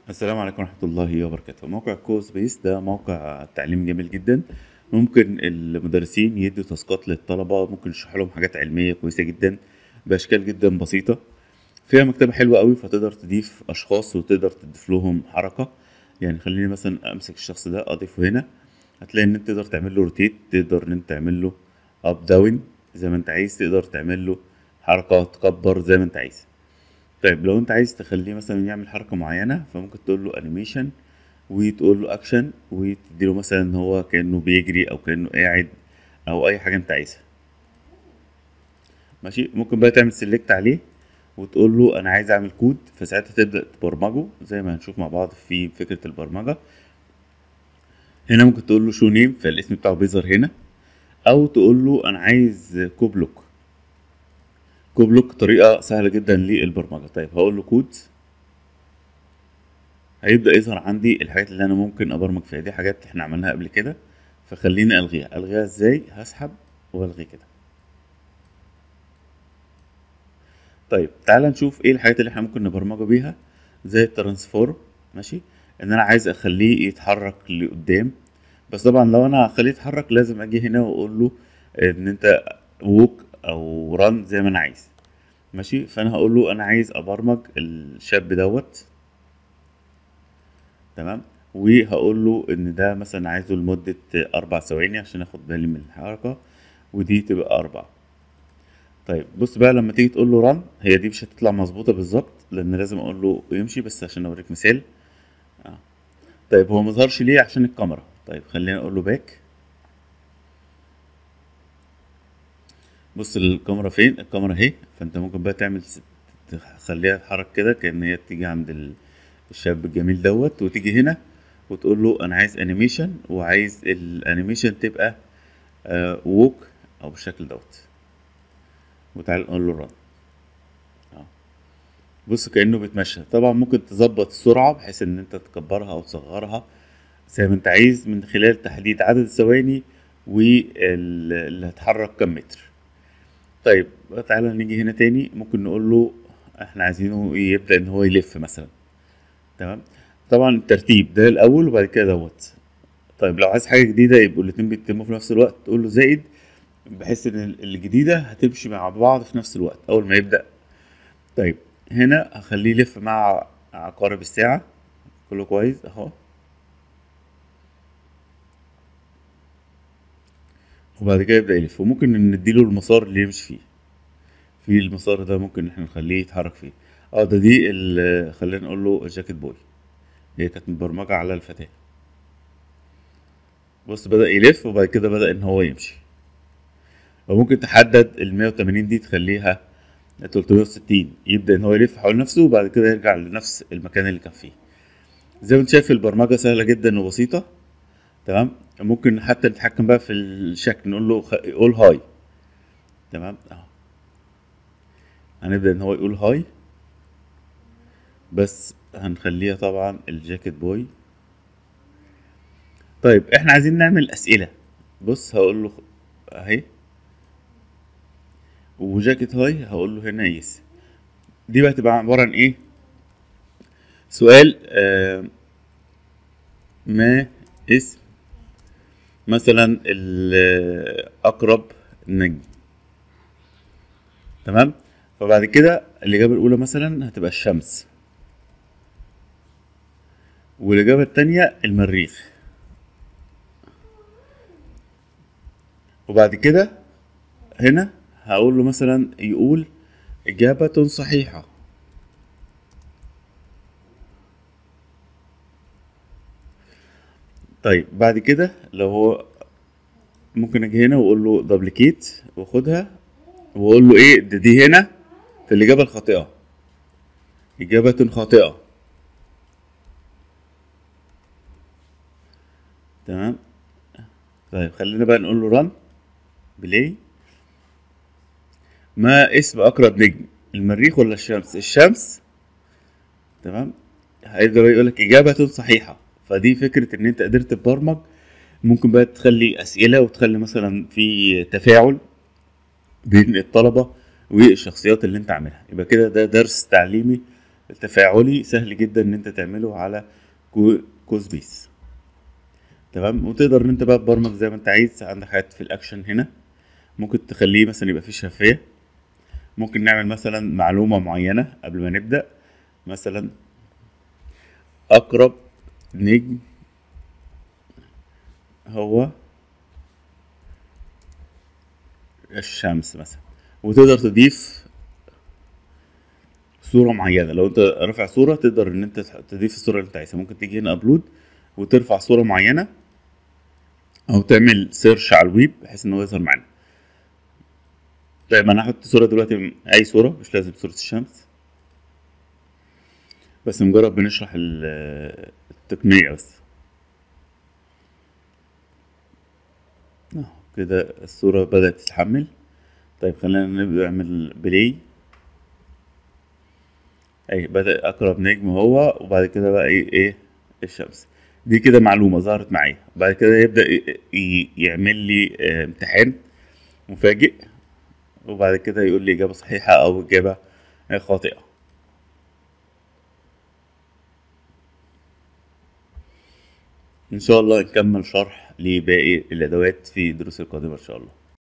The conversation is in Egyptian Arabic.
السلام عليكم ورحمة الله وبركاته موقع كو سبيس ده موقع تعليم جميل جدا ممكن المدرسين يدوا تاسكات للطلبة ممكن يشرحوا لهم حاجات علمية كويسة جدا بأشكال جدا بسيطة فيها مكتبة حلوة قوي فتقدر تضيف أشخاص وتقدر تضيف لهم حركة يعني خليني مثلا أمسك الشخص ده أضيفه هنا هتلاقي إن أنت تقدر تعمل له روتيت تقدر إن أنت تعمل له أب داون زي ما أنت عايز تقدر تعمل له حركة تكبر زي ما أنت عايز طيب لو انت عايز تخليه مثلا يعمل حركة معينة فممكن تقول له انيميشن وتقول له اكشن وتديله مثلا ان هو كأنه بيجري او كأنه قاعد او اي حاجة انت عايزها ماشي ممكن بقى تعمل سيلكت عليه وتقول له انا عايز اعمل كود فساعتها تبدأ تبرمجه زي ما هنشوف مع بعض في فكرة البرمجة هنا ممكن تقول له شو نيم فالاسم بتاعه بيظهر هنا او تقول له انا عايز كوبلوك كوبلوك طريقة سهلة جدا للبرمجة طيب هقول له كود هيبدأ يظهر عندي الحاجات اللي أنا ممكن أبرمج فيها دي حاجات إحنا عملناها قبل كده فخليني ألغيها ألغيها إزاي هسحب وألغي كده طيب تعال نشوف إيه الحاجات اللي إحنا ممكن نبرمجه بيها زي الترانسفورم ماشي إن أنا عايز أخليه يتحرك لقدام بس طبعا لو أنا هخليه يتحرك لازم أجي هنا وأقول له إن أنت ووك او ران زي ما انا عايز ماشي فانا هقول له انا عايز ابرمج الشاب دوت تمام وهقول له ان ده مثلا عايزه لمدة اربع ثواني عشان اخد بالي من الحركة ودي تبقى اربع طيب بص بقى لما تيجي تقول له ران هي دي مش هتطلع مظبوطة بالظبط لان لازم اقول له يمشي بس عشان اوريك مثال آه. طيب هو مظهرش ليه عشان الكاميرا طيب خلينا اقول له باك بص الكاميرا فين الكاميرا اهي فانت ممكن بقى تعمل س- تخليها تتحرك كده كأن هي تيجي عند ال- الشاب الجميل دوت وتيجي هنا وتقول له انا عايز انيميشن وعايز الانيميشن تبقى آه ووك او بالشكل دوت وتعال نقول له رن اه بص كأنه بيتمشى طبعا ممكن تظبط السرعة بحيث ان انت تكبرها او تصغرها زي ما انت عايز من خلال تحديد عدد الثواني واللي هتحرك كم متر طيب تعالى نيجي هنا تاني ممكن نقول له احنا عايزينه يبدأ ان هو يلف مثلا تمام طبعا الترتيب ده الاول وبعد كده دوت طيب لو عايز حاجة جديدة يبقوا الاتنين بيتموا في نفس الوقت تقول له زائد بحيث ان الجديدة هتمشي مع بعض في نفس الوقت اول ما يبدأ طيب هنا هخليه يلف مع عقارب الساعة كله كويس اهو وبعد كده يبدأ يلف وممكن نديله المسار اللي يمشي فيه في المسار ده ممكن احنا نخليه يتحرك فيه اه ده دي ال- خلينا نقول له الجاكيت بوي هي كانت متبرمجة على الفتاة بص بدأ يلف وبعد كده بدأ ان هو يمشي وممكن تحدد ال 180 دي تخليها 360 يبدأ ان هو يلف حول نفسه وبعد كده يرجع لنفس المكان اللي كان فيه زي ما انت شايف البرمجة سهلة جدا وبسيطة تمام ممكن حتى نتحكم بقى في الشكل نقول له خ... قول هاي تمام اهو هنبدأ ان هو يقول هاي بس هنخليها طبعا الجاكيت بوي طيب احنا عايزين نعمل اسئلة بص هقول له اهي وجاكيت هاي هقول له هنا يس دي بقى تبقى عبارة عن ايه سؤال آه ما اسم مثلا الأقرب نجم تمام فبعد كده الإجابة الأولى مثلا هتبقى الشمس والإجابة التانية المريخ وبعد كده هنا هقول له مثلا يقول إجابة صحيحة طيب بعد كده لو هو ممكن اجي هنا واقول له دبليكيت واخدها واقول له ايه ده دي هنا في الاجابه الخاطئه اجابه خاطئه تمام طيب خلينا بقى نقول له رن بلاي ما اسم اقرب نجم المريخ ولا الشمس الشمس تمام هيبدا بقى يقول لك اجابه صحيحه فدي فكره ان انت قدرت تبرمج ممكن بقى تخلي اسئله وتخلي مثلا في تفاعل بين الطلبه والشخصيات اللي انت عاملها يبقى كده ده درس تعليمي التفاعلي سهل جدا ان انت تعمله على كو- كوز بيس تمام وتقدر ان انت بقى تبرمج زي ما انت عايز عندك حاجات في الاكشن هنا ممكن تخليه مثلا يبقى فيه شفافية ممكن نعمل مثلا معلومة معينة قبل ما نبدأ مثلا أقرب نجم هو الشمس مثلا وتقدر تضيف صورة معينة لو انت رافع صورة تقدر ان انت تضيف الصورة اللي انت عايزها ممكن تيجي هنا ابلود وترفع صورة معينة او تعمل سيرش على الويب بحيث ان هو يظهر معانا طيب انا هحط صورة دلوقتي من اي صورة مش لازم صورة الشمس بس مجرد بنشرح ال- التقنية بس اهو كده الصورة بدأت تتحمل طيب خلينا نبدأ نعمل بلاي اي بدأ اقرب نجم هو وبعد كده بقى ايه ايه الشمس دي كده معلومة ظهرت معايا بعد كده يبدأ ي- ي- يعمل لي آه، امتحان مفاجئ وبعد كده يقول لي إجابة صحيحة أو إجابة آه، خاطئة إن شاء الله نكمل شرح لباقي الأدوات في الدروس القادمة إن شاء الله